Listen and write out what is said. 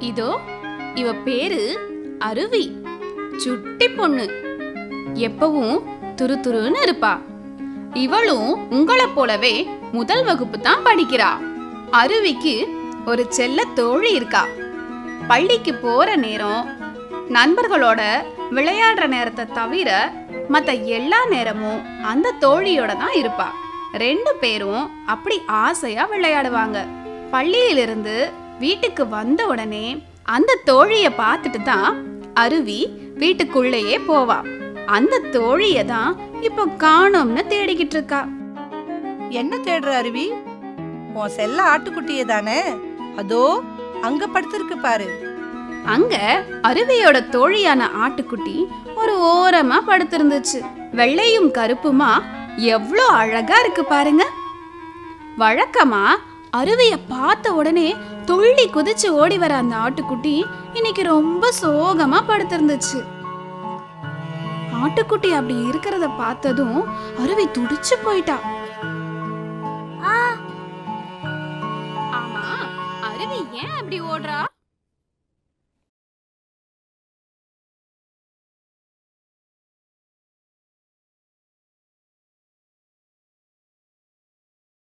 இதோ இவ பேரு அருவி சுட்டி பொண்ணு எப்பவும் துரு துருன்னு இருப்பா இவளும் உங்களை போலவே முதல் வகுப்பு தான் படிக்கிறா அருவிக்கு ஒரு செல்ல தோழி இருக்கா பள்ளிக்கு போற நேரம் நண்பர்களோட விளையாடுற நேரத்தை தவிர மற்ற எல்லா நேரமும் அந்த தோழியோட தான் இருப்பா ரெண்டு பேரும் அப்படி ஆசையா விளையாடுவாங்க பள்ளியிலிருந்து வீட்டுக்கு வந்த உடனே அந்த தோழிய பார்த்துட்டு தான் அருவி வீட்டுக்குள்ளேயே போவா அந்த தோழிய தான் இப்போ காணோம்னு தேடிக்கிட்டு இருக்கா என்ன தேடுற அருவி உன் செல்ல ஆட்டுக்குட்டியே தானே அதோ அங்க படுத்திருக்கு பாரு அங்க அருவியோட தோழியான ஆட்டுக்குட்டி ஒரு ஓரமா படுத்திருந்துச்சு வெள்ளையும் கருப்புமா எவ்வளோ அழகா இருக்கு பாருங்க வழக்கமா அருவிய பார்த்த உடனே துள்ளி குதிச்சு ஓடி வர அந்த ஆட்டுக்குட்டி இன்னைக்கு ரொம்ப சோகமா படுத்திருந்துச்சு ஆட்டுக்குட்டி அப்படி இருக்கிறத பார்த்ததும் அருவி துடிச்சு போயிட்டா ஆமா அருவி ஏன் அப்படி ஓடுறா